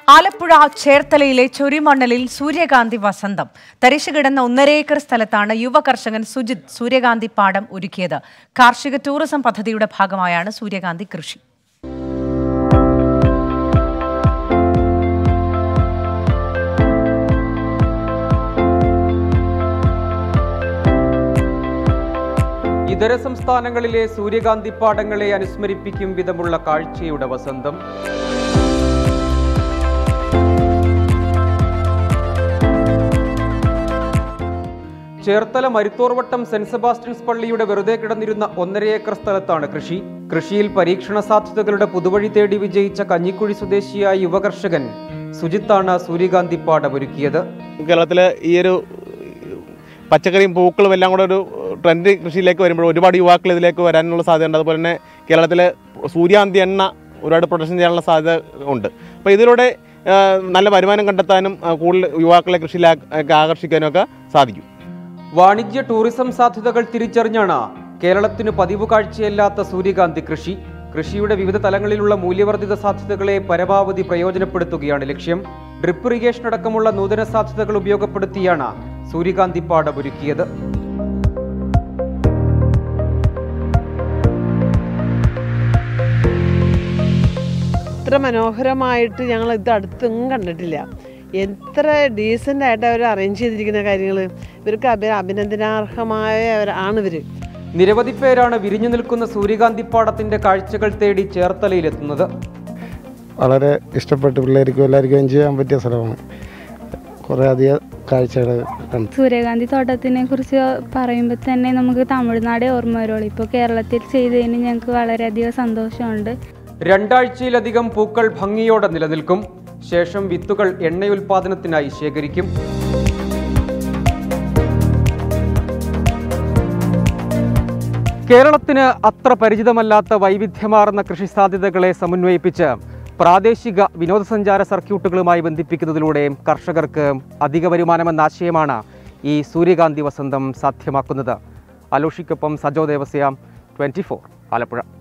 ആലപ്പുഴ ചേർത്തലയിലെ ചൊരിമണ്ണലിൽ സൂര്യകാന്തി വസന്തം തരിശു കിടന്ന ഒന്നര ഏക്കർ സ്ഥലത്താണ് യുവ കർഷകൻ സുജിത് സൂര്യകാന്തി പാടം ഒരുക്കിയത് കാർഷിക ടൂറിസം പദ്ധതിയുടെ ഭാഗമായാണ് സൂര്യകാന്തി കൃഷി ഇതര സംസ്ഥാനങ്ങളിലെ സൂര്യകാന്തി പാടങ്ങളെ അനുസ്മരിപ്പിക്കും വിധമുള്ള കാഴ്ചയുടെ വസന്തം ചേർത്തല മരുത്തോർവട്ടം സെന്റ് സെബാസ്റ്റ്യൻസ് പള്ളിയുടെ വെറുതെ കിടന്നിരുന്ന ഒന്നര ഏക്കർ സ്ഥലത്താണ് കൃഷി കൃഷിയിൽ പരീക്ഷണ സാധ്യതകളുടെ പുതുവഴി തേടി വിജയിച്ച കഞ്ഞിക്കുഴി സ്വദേശിയായ യുവകർഷകൻ സുജിത്താണ് സൂര്യകാന്തി പാടം ഒരുക്കിയത് കേരളത്തിൽ ഈ ഒരു പച്ചക്കറിയും പൂക്കളും എല്ലാം കൂടെ ഒരു ട്രെൻഡ് കൃഷിയിലേക്ക് വരുമ്പോൾ ഒരുപാട് യുവാക്കൾ ഇതിലേക്ക് വരാനുള്ള സാധ്യതയുണ്ട് അതുപോലെ തന്നെ കേരളത്തിൽ സൂര്യാന്തി എണ്ണ ഒരുപാട് പ്രൊഡക്ഷൻ ചെയ്യാനുള്ള സാധ്യത ഉണ്ട് അപ്പോൾ ഇതിലൂടെ ആ, നല്ല വരുമാനം കണ്ടെത്താനും ആ, കൂടുതൽ യുവാക്കളെ കൃഷിയിലേക്ക് ആകർഷിക്കാനും ഒക്കെ സാധിക്കും വാണിജ്യ ടൂറിസം സാധ്യതകൾ തിരിച്ചറിഞ്ഞാണ് കേരളത്തിന് പതിവ് കാഴ്ചയല്ലാത്ത സൂര്യകാന്തി കൃഷി കൃഷിയുടെ വിവിധ തലങ്ങളിലുള്ള മൂല്യവർദ്ധിത സാധ്യതകളെ പരമാവധി പ്രയോജനപ്പെടുത്തുകയാണ് ലക്ഷ്യം ഡ്രിപ്പ് ഇറിഗേഷൻ അടക്കമുള്ള നൂതന സാധ്യതകൾ ഉപയോഗപ്പെടുത്തിയാണ് സൂര്യകാന്തി പാടം ഒരുക്കിയത് ഇത്ര മനോഹരമായിട്ട് ഞങ്ങൾ ഇത് അടുത്തൊന്നും കണ്ടിട്ടില്ല എത്ര ഡീസൻ്റ് ആയിട്ട് അവർ അറേഞ്ച് ചെയ്തിരിക്കുന്ന കാര്യങ്ങൾ ഇവർക്ക് അഭി അഭിനന്ദനാർഹമായവരാണ് ഇവർ നിരവധി പേരാണ് വിരിഞ്ഞു നിൽക്കുന്ന സൂര്യകാന്തി പാടത്തിന്റെ കാഴ്ചകൾ തേടി ചേർത്തലയിലെത്തുന്നത് വളരെ ഇഷ്ടപ്പെട്ട് പിള്ളേർക്കും എല്ലാവർക്കും എൻജോയ് ചെയ്യാൻ പറ്റിയ സ്ഥലമാണ് കുറേ അധികം കാഴ്ചകൾ കണ്ടു സൂര്യകാന്തി തോട്ടത്തിനെ കുറിച്ച് പറയുമ്പോൾ തന്നെ നമുക്ക് തമിഴ്നാടേ ഓർമ്മ വരുള്ളൂ ഇപ്പോൾ കേരളത്തിൽ ചെയ്തതിന് ഞങ്ങൾക്ക് വളരെയധികം സന്തോഷമുണ്ട് രണ്ടാഴ്ചയിലധികം പൂക്കൾ ഭംഗിയോടെ നിലനിൽക്കും ശേഷം വിത്തുകൾ എണ്ണയുൽപാദനത്തിനായി ശേഖരിക്കും കേരളത്തിന് അത്ര പരിചിതമല്ലാത്ത വൈവിധ്യമാർന്ന കൃഷി സാധ്യതകളെ സമന്വയിപ്പിച്ച് പ്രാദേശിക വിനോദസഞ്ചാര സർക്യൂട്ടുകളുമായി ബന്ധിപ്പിക്കുന്നതിലൂടെ കർഷകർക്ക് അധിക വരുമാനമെന്ന ആശയമാണ് ഈ സൂര്യകാന്തി വസന്തം സാധ്യമാക്കുന്നത് അലോഷിക്കൊപ്പം സജോ ദേവസ്യ ട്വൻറ്റി ആലപ്പുഴ